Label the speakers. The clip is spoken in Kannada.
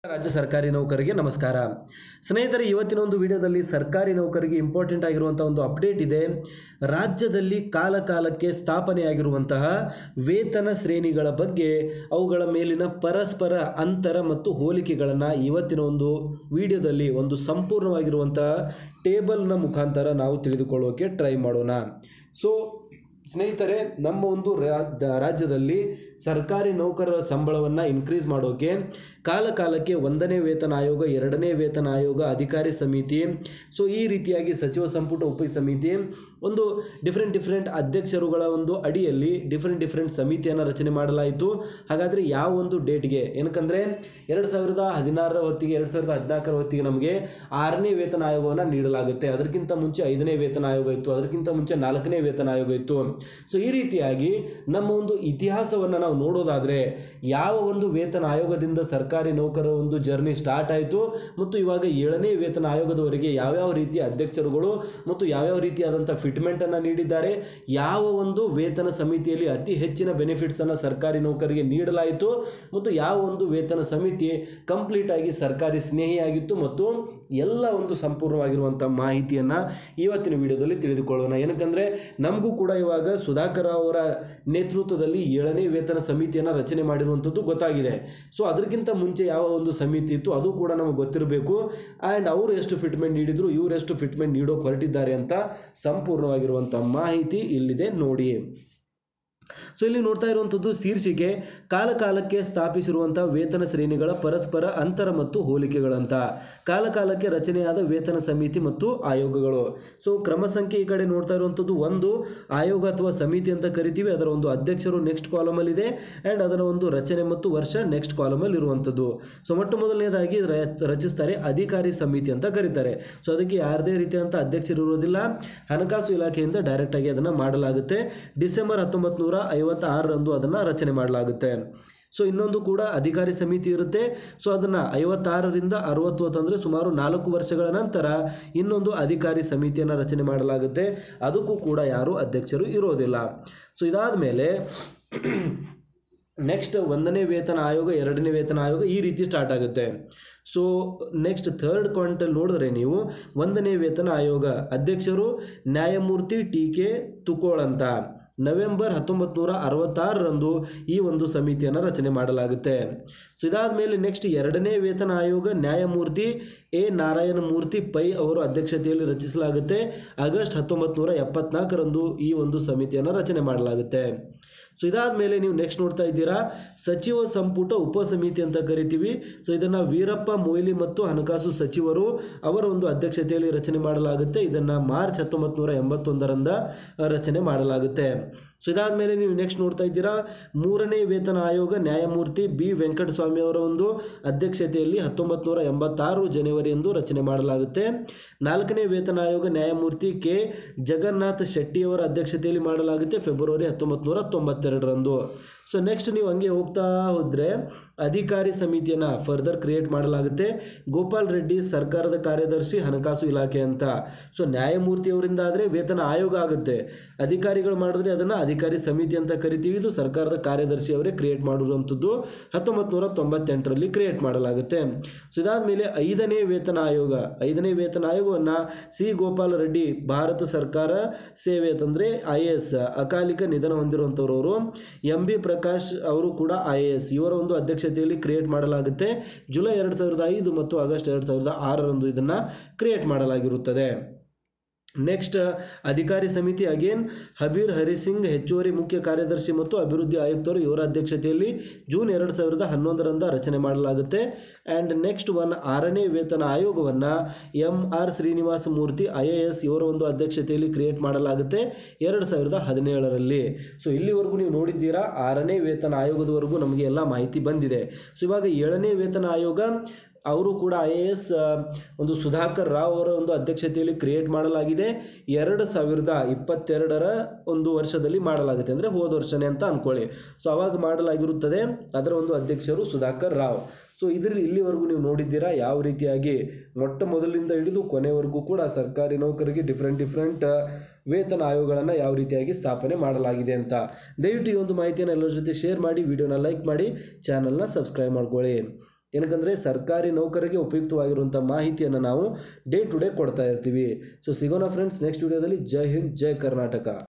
Speaker 1: ರಾಜ್ಯ ಸರ್ಕಾರಿ ನೌಕರರಿಗೆ ನಮಸ್ಕಾರ ಸ್ನೇಹಿತರೆ ಇವತ್ತಿನ ಒಂದು ವಿಡಿಯೋದಲ್ಲಿ ಸರ್ಕಾರಿ ನೌಕರರಿಗೆ ಇಂಪಾರ್ಟೆಂಟ್ ಆಗಿರುವಂಥ ಒಂದು ಅಪ್ಡೇಟ್ ಇದೆ ರಾಜ್ಯದಲ್ಲಿ ಕಾಲ ಕಾಲಕ್ಕೆ ಸ್ಥಾಪನೆಯಾಗಿರುವಂತಹ ವೇತನ ಶ್ರೇಣಿಗಳ ಬಗ್ಗೆ ಅವುಗಳ ಮೇಲಿನ ಪರಸ್ಪರ ಅಂತರ ಮತ್ತು ಹೋಲಿಕೆಗಳನ್ನು ಇವತ್ತಿನ ಒಂದು ವಿಡಿಯೋದಲ್ಲಿ ಒಂದು ಸಂಪೂರ್ಣವಾಗಿರುವಂತಹ ಟೇಬಲ್ನ ಮುಖಾಂತರ ನಾವು ತಿಳಿದುಕೊಳ್ಳೋಕೆ ಟ್ರೈ ಮಾಡೋಣ ಸೊ ಸ್ನೇಹಿತರೆ ನಮ್ಮ ಒಂದು ರಾ- ರಾಜ್ಯದಲ್ಲಿ ಸರ್ಕಾರಿ ನೌಕರರ ಸಂಬಳವನ್ನು ಇನ್ಕ್ರೀಸ್ ಮಾಡೋಕೆ ಕಾಲ ಕಾಲಕ್ಕೆ ಒಂದನೇ ವೇತನ ಆಯೋಗ ಎರಡನೇ ವೇತನ ಆಯೋಗ ಅಧಿಕಾರಿ ಸಮಿತಿ ಸೊ ಈ ರೀತಿಯಾಗಿ ಸಚಿವ ಸಂಪುಟ ಉಪ ಸಮಿತಿ ಒಂದು ಡಿಫ್ರೆಂಟ್ ಡಿಫ್ರೆಂಟ್ ಅಧ್ಯಕ್ಷರುಗಳ ಒಂದು ಅಡಿಯಲ್ಲಿ ಡಿಫ್ರೆಂಟ್ ಡಿಫ್ರೆಂಟ್ ಸಮಿತಿಯನ್ನು ರಚನೆ ಮಾಡಲಾಯಿತು ಹಾಗಾದರೆ ಯಾವ ಒಂದು ಡೇಟ್ಗೆ ಏನಕ್ಕಂದರೆ ಎರಡು ಸಾವಿರದ ಹದಿನಾರರ ಹೊತ್ತಿಗೆ ಎರಡು ಸಾವಿರದ ಹದಿನಾಲ್ಕರ ಹೊತ್ತಿಗೆ ನಮಗೆ ಆರನೇ ವೇತನ ಆಯೋಗವನ್ನು ನೀಡಲಾಗುತ್ತೆ ಅದಕ್ಕಿಂತ ಮುಂಚೆ ಐದನೇ ವೇತನ ಆಯೋಗ ಇತ್ತು ಅದಕ್ಕಿಂತ ಮುಂಚೆ ನಾಲ್ಕನೇ ವೇತನ ಆಯೋಗ ಇತ್ತು ಸೊ ಈ ರೀತಿಯಾಗಿ ನಮ್ಮ ಒಂದು ಇತಿಹಾಸವನ್ನು ನಾವು ನೋಡೋದಾದರೆ ಯಾವ ಒಂದು ವೇತನ ಆಯೋಗದಿಂದ ಸರ್ಕಾರಿ ನೌಕರರ ಒಂದು ಜರ್ನಿ ಸ್ಟಾರ್ಟ್ ಆಯಿತು ಮತ್ತು ಇವಾಗ ಏಳನೇ ವೇತನ ಆಯೋಗದವರೆಗೆ ಯಾವ್ಯಾವ ರೀತಿಯ ಅಧ್ಯಕ್ಷರುಗಳು ಮತ್ತು ಯಾವ್ಯಾವ ರೀತಿಯಾದಂಥ ಫಿಟ್ಮೆಂಟನ್ನು ನೀಡಿದ್ದಾರೆ ಯಾವ ಒಂದು ವೇತನ ಸಮಿತಿಯಲ್ಲಿ ಅತಿ ಹೆಚ್ಚಿನ ಬೆನಿಫಿಟ್ಸನ್ನು ಸರ್ಕಾರಿ ನೌಕರಿಗೆ ನೀಡಲಾಯಿತು ಮತ್ತು ಯಾವ ಒಂದು ವೇತನ ಸಮಿತಿ ಕಂಪ್ಲೀಟ್ ಆಗಿ ಸರ್ಕಾರಿ ಸ್ನೇಹಿಯಾಗಿತ್ತು ಮತ್ತು ಎಲ್ಲ ಒಂದು ಸಂಪೂರ್ಣವಾಗಿರುವಂಥ ಮಾಹಿತಿಯನ್ನು ಇವತ್ತಿನ ವಿಡಿಯೋದಲ್ಲಿ ತಿಳಿದುಕೊಳ್ಳೋಣ ಏನಕ್ಕಂದರೆ ನಮಗೂ ಕೂಡ ಇವಾಗ ಸುಧಾಕರ್ ಅವರ ನೇತೃತ್ವದಲ್ಲಿ ಏಳನೇ ವೇತನ ಸಮಿತಿಯನ್ನು ರಚನೆ ಮಾಡಿರುವಂಥದ್ದು ಗೊತ್ತಾಗಿದೆ ಸೊ ಅದಕ್ಕಿಂತ ಮುಂಚೆ ಯಾವ ಒಂದು ಸಮಿತಿ ಇತ್ತು ಅದು ಕೂಡ ನಮಗೆ ಗೊತ್ತಿರಬೇಕು ಆ್ಯಂಡ್ ಅವರು ಎಷ್ಟು ಫಿಟ್ಮೆಂಟ್ ನೀಡಿದ್ರು ಇವರು ಎಷ್ಟು ಫಿಟ್ಮೆಂಟ್ ನೀಡೋಕೆ ಹೊರಟಿದ್ದಾರೆ ಅಂತ ಸಂಪೂರ್ಣವಾಗಿರುವಂಥ ಮಾಹಿತಿ ಇಲ್ಲಿದೆ ನೋಡಿ ಸೊ ಇಲ್ಲಿ ನೋಡ್ತಾ ಇರುವಂಥದ್ದು ಶೀರ್ಷಿಕೆ ಕಾಲ ಕಾಲಕ್ಕೆ ಸ್ಥಾಪಿಸಿರುವಂಥ ವೇತನ ಶ್ರೇಣಿಗಳ ಪರಸ್ಪರ ಅಂತರ ಮತ್ತು ಹೋಲಿಕೆಗಳಂತ ಕಾಲ ಕಾಲಕ್ಕೆ ರಚನೆಯಾದ ವೇತನ ಸಮಿತಿ ಮತ್ತು ಆಯೋಗಗಳು ಸೊ ಕ್ರಮ ಸಂಖ್ಯೆ ಈ ಕಡೆ ನೋಡ್ತಾ ಇರುವಂಥದ್ದು ಒಂದು ಆಯೋಗ ಅಥವಾ ಸಮಿತಿ ಅಂತ ಕರಿತೀವಿ ಅದರ ಒಂದು ಅಧ್ಯಕ್ಷರು ನೆಕ್ಸ್ಟ್ ಕಾಲಮಲ್ಲಿ ಇದೆ ಆ್ಯಂಡ್ ಅದರ ಒಂದು ರಚನೆ ಮತ್ತು ವರ್ಷ ನೆಕ್ಸ್ಟ್ ಕಾಲಮಲ್ಲಿ ಇರುವಂಥದ್ದು ಸೊ ಮೊಟ್ಟ ಮೊದಲನೇದಾಗಿ ರ- ರಚಿಸ್ತಾರೆ ಅಧಿಕಾರಿ ಸಮಿತಿ ಅಂತ ಕರೀತಾರೆ ಸೊ ಅದಕ್ಕೆ ಯಾರದೇ ರೀತಿಯಾದಂಥ ಅಧ್ಯಕ್ಷರು ಇರೋದಿಲ್ಲ ಹಣಕಾಸು ಇಲಾಖೆಯಿಂದ ಡೈರೆಕ್ಟ್ ಆಗಿ ಅದನ್ನು ಮಾಡಲಾಗುತ್ತೆ ಡಿಸೆಂಬರ್ ಹತ್ತೊಂಬತ್ತು ನೂರ ಐವತ್ತಾರರಂದು ಅದನ್ನು ರಚನೆ ಮಾಡಲಾಗುತ್ತೆ ಸೊ ಇನ್ನೊಂದು ಕೂಡ ಅಧಿಕಾರಿ ಸಮಿತಿ ಇರುತ್ತೆ ಸೊ ಅದನ್ನು ಐವತ್ತಾರರಿಂದ ಅರವತ್ತು ಅಂತಂದರೆ ಸುಮಾರು ನಾಲ್ಕು ವರ್ಷಗಳ ನಂತರ ಇನ್ನೊಂದು ಅಧಿಕಾರಿ ಸಮಿತಿಯನ್ನು ರಚನೆ ಮಾಡಲಾಗುತ್ತೆ ಅದಕ್ಕೂ ಕೂಡ ಯಾರು ಅಧ್ಯಕ್ಷರು ಇರೋದಿಲ್ಲ ಸೊ ಇದಾದ ಮೇಲೆ ನೆಕ್ಸ್ಟ್ ಒಂದನೇ ವೇತನ ಆಯೋಗ ಎರಡನೇ ವೇತನ ಆಯೋಗ ಈ ರೀತಿ ಸ್ಟಾರ್ಟ್ ಆಗುತ್ತೆ ಸೊ ನೆಕ್ಸ್ಟ್ ಥರ್ಡ್ ಕ್ವಾಂಟಲ್ ನೋಡಿದ್ರೆ ನೀವು ಒಂದನೇ ವೇತನ ಆಯೋಗ ಅಧ್ಯಕ್ಷರು ನ್ಯಾಯಮೂರ್ತಿ ಟಿ ಕೆ ತುಕೋಳ್ ಅಂತ ನವೆಂಬರ್ ಹತ್ತೊಂಬತ್ತು ನೂರ ಅರವತ್ತಾರರಂದು ಈ ಒಂದು ಸಮಿತಿಯನ್ನು ರಚನೆ ಮಾಡಲಾಗುತ್ತೆ ಸೊ ಇದಾದ ಮೇಲೆ ನೆಕ್ಸ್ಟ್ ಎರಡನೇ ವೇತನ ಆಯೋಗ ನ್ಯಾಯಮೂರ್ತಿ ಎ ನಾರಾಯಣ ಮೂರ್ತಿ ಪೈ ಅವರ ಅಧ್ಯಕ್ಷತೆಯಲ್ಲಿ ರಚಿಸಲಾಗುತ್ತೆ ಆಗಸ್ಟ್ ಹತ್ತೊಂಬತ್ತು ನೂರ ಎಪ್ಪತ್ನಾಲ್ಕರಂದು ಈ ಒಂದು ಸಮಿತಿಯನ್ನು ರಚನೆ ಮಾಡಲಾಗುತ್ತೆ ಸೊ ಇದಾದ ಮೇಲೆ ನೀವು ನೆಕ್ಸ್ಟ್ ನೋಡ್ತಾ ಇದ್ದೀರಾ ಸಚಿವ ಸಂಪುಟ ಉಪಸಮಿತಿ ಅಂತ ಕರಿತೀವಿ ಸೊ ಇದನ್ನು ವೀರಪ್ಪ ಮೊಯ್ಲಿ ಮತ್ತು ಹಣಕಾಸು ಸಚಿವರು ಅವರ ಒಂದು ಅಧ್ಯಕ್ಷತೆಯಲ್ಲಿ ರಚನೆ ಮಾಡಲಾಗುತ್ತೆ ಇದನ್ನು ಮಾರ್ಚ್ ಹತ್ತೊಂಬತ್ತು ನೂರ ಎಂಬತ್ತೊಂದರಿಂದ ರಚನೆ ಮಾಡಲಾಗುತ್ತೆ ಸೊ ಇದಾದ ಮೇಲೆ ನೀವು ನೆಕ್ಸ್ಟ್ ನೋಡ್ತಾ ಇದ್ದೀರಾ ಮೂರನೇ ವೇತನ ಆಯೋಗ ನ್ಯಾಯಮೂರ್ತಿ ಬಿ ವೆಂಕಟಸ್ವಾಮಿ ಅವರ ಒಂದು ಅಧ್ಯಕ್ಷತೆಯಲ್ಲಿ ಹತ್ತೊಂಬತ್ತು ನೂರ ಎಂಬತ್ತಾರು ಜನವರಿ ಎಂದು ರಚನೆ ಮಾಡಲಾಗುತ್ತೆ ನಾಲ್ಕನೇ ವೇತನ ಆಯೋಗ ನ್ಯಾಯಮೂರ್ತಿ ಕೆ ಜಗನ್ನಾಥ್ ಶೆಟ್ಟಿಯವರ ಅಧ್ಯಕ್ಷತೆಯಲ್ಲಿ ಮಾಡಲಾಗುತ್ತೆ ಫೆಬ್ರವರಿ ಹತ್ತೊಂಬತ್ತು ನೂರ ತೊಂಬತ್ತೆರಡರಂದು ಸೊ ನೆಕ್ಸ್ಟ್ ನೀವು ಹಂಗೆ ಹೋಗ್ತಾ ಹೋದರೆ ಅಧಿಕಾರಿ ಸಮಿತಿಯನ್ನು ಫರ್ದರ್ ಕ್ರಿಯೇಟ್ ಮಾಡಲಾಗುತ್ತೆ ಗೋಪಾಲ್ ರೆಡ್ಡಿ ಸರ್ಕಾರದ ಕಾರ್ಯದರ್ಶಿ ಹಣಕಾಸು ಇಲಾಖೆ ಅಂತ ಸೊ ನ್ಯಾಯಮೂರ್ತಿಯವರಿಂದ ಆದರೆ ವೇತನ ಆಯೋಗ ಆಗುತ್ತೆ ಅಧಿಕಾರಿಗಳು ಮಾಡಿದ್ರೆ ಅದನ್ನು ಅಧಿಕಾರಿ ಸಮಿತಿ ಅಂತ ಕರಿತೀವಿ ಇದು ಸರ್ಕಾರದ ಕಾರ್ಯದರ್ಶಿ ಅವರೇ ಕ್ರಿಯೇಟ್ ಮಾಡಿರುವಂಥದ್ದು ಹತ್ತೊಂಬತ್ತು ನೂರ ತೊಂಬತ್ತೆಂಟರಲ್ಲಿ ಕ್ರಿಯೇಟ್ ಮಾಡಲಾಗುತ್ತೆ ಸೊ ಇದಾದ ಮೇಲೆ ಐದನೇ ವೇತನ ಆಯೋಗ ಐದನೇ ವೇತನ ಆಯೋಗವನ್ನು ಸಿ ಗೋಪಾಲ್ ರೆಡ್ಡಿ ಭಾರತ ಸರ್ಕಾರ ಸೇವೆ ಅಂತಂದರೆ ಐ ಎ ಎಸ್ ಅಕಾಲಿಕ ನಿಧನ ಹೊಂದಿರುವಂಥವ್ರವರು ಎಂ ಬಿ ಪ್ರಕಾಶ್ ಅವರು ಕೂಡ ಐ ಎ ಎಸ್ ಇವರ ಒಂದು ಅಧ್ಯಕ್ಷತೆಯಲ್ಲಿ ಕ್ರಿಯೇಟ್ ಮಾಡಲಾಗುತ್ತೆ ಜುಲೈ ಎರಡು ಸಾವಿರದ ಐದು ಮತ್ತು ಆಗಸ್ಟ್ ಎರಡು ಸಾವಿರದ ಆರರಂದು ಇದನ್ನು ಕ್ರಿಯೇಟ್ ಮಾಡಲಾಗಿರುತ್ತದೆ ನೆಕ್ಸ್ಟ್ ಅಧಿಕಾರಿ ಸಮಿತಿ ಅಗೇನ್ ಹಬೀರ್ ಹರಿಸಿಂಗ್ ಹೆಚ್ಚುವರಿ ಮುಖ್ಯ ಕಾರ್ಯದರ್ಶಿ ಮತ್ತು ಅಭಿವೃದ್ಧಿ ಆಯುಕ್ತರು ಇವರ ಅಧ್ಯಕ್ಷತೆಯಲ್ಲಿ ಜೂನ್ ಎರಡು ಸಾವಿರದ ಹನ್ನೊಂದರಿಂದ ರಚನೆ ಮಾಡಲಾಗುತ್ತೆ ಆ್ಯಂಡ್ ನೆಕ್ಸ್ಟ್ ಒನ್ ಆರನೇ ವೇತನ ಆಯೋಗವನ್ನು M R Srinivasa Murthy I A S ಇವರ ಒಂದು ಅಧ್ಯಕ್ಷತೆಯಲ್ಲಿ ಕ್ರಿಯೇಟ್ ಮಾಡಲಾಗುತ್ತೆ ಎರಡು ಸಾವಿರದ ಹದಿನೇಳರಲ್ಲಿ ಸೊ ಇಲ್ಲಿವರೆಗೂ ನೀವು ನೋಡಿದ್ದೀರಾ ಆರನೇ ವೇತನ ಆಯೋಗದವರೆಗೂ ನಮಗೆ ಎಲ್ಲ ಮಾಹಿತಿ ಬಂದಿದೆ ಸೊ ಇವಾಗ ಏಳನೇ ವೇತನ ಆಯೋಗ ಅವರು ಕೂಡ ಐ ಎ ಎಸ್ ಒಂದು ಸುಧಾಕರ್ ರಾವ್ ಅವರ ಒಂದು ಅಧ್ಯಕ್ಷತೆಯಲ್ಲಿ ಕ್ರಿಯೇಟ್ ಮಾಡಲಾಗಿದೆ ಎರಡು ಸಾವಿರದ ಇಪ್ಪತ್ತೆರಡರ ಒಂದು ವರ್ಷದಲ್ಲಿ ಮಾಡಲಾಗುತ್ತೆ ಅಂದರೆ ಹೋದ ವರ್ಷನೇ ಅಂತ ಅಂದ್ಕೊಳ್ಳಿ ಸೊ ಅವಾಗ ಮಾಡಲಾಗಿರುತ್ತದೆ ಅದರ ಒಂದು ಅಧ್ಯಕ್ಷರು ಸುಧಾಕರ್ ರಾವ್ ಸೊ ಇದ್ರ ಇಲ್ಲಿವರೆಗೂ ನೀವು ನೋಡಿದ್ದೀರಾ ಯಾವ ರೀತಿಯಾಗಿ ಮೊಟ್ಟ ಮೊದಲಿಂದ ಹಿಡಿದು ಕೊನೆವರೆಗೂ ಕೂಡ ಸರ್ಕಾರಿ ನೌಕರಿಗೆ ಡಿಫ್ರೆಂಟ್ ಡಿಫ್ರೆಂಟ್ ವೇತನ ಆಯೋಗಗಳನ್ನು ಯಾವ ರೀತಿಯಾಗಿ ಸ್ಥಾಪನೆ ಮಾಡಲಾಗಿದೆ ಅಂತ ದಯವಿಟ್ಟು ಈ ಒಂದು ಮಾಹಿತಿಯನ್ನು ಎಲ್ಲರ ಜೊತೆ ಶೇರ್ ಮಾಡಿ ವಿಡಿಯೋನ ಲೈಕ್ ಮಾಡಿ ಚಾನಲ್ನ ಸಬ್ಸ್ಕ್ರೈಬ್ ಮಾಡ್ಕೊಳ್ಳಿ ಏನಕ್ಕಂದರೆ ಸರ್ಕಾರಿ ನೌಕರರಿಗೆ ಉಪಯುಕ್ತವಾಗಿರುವಂಥ ಮಾಹಿತಿಯನ್ನು ನಾವು ಡೇ ಟು ಡೇ ಕೊಡ್ತಾ ಇರ್ತೀವಿ ಸೊ ಸಿಗೋಣ ಫ್ರೆಂಡ್ಸ್ ನೆಕ್ಸ್ಟ್ ವಿಡಿಯೋದಲ್ಲಿ ಜೈ ಹಿಂದ್ ಜೈ ಕರ್ನಾಟಕ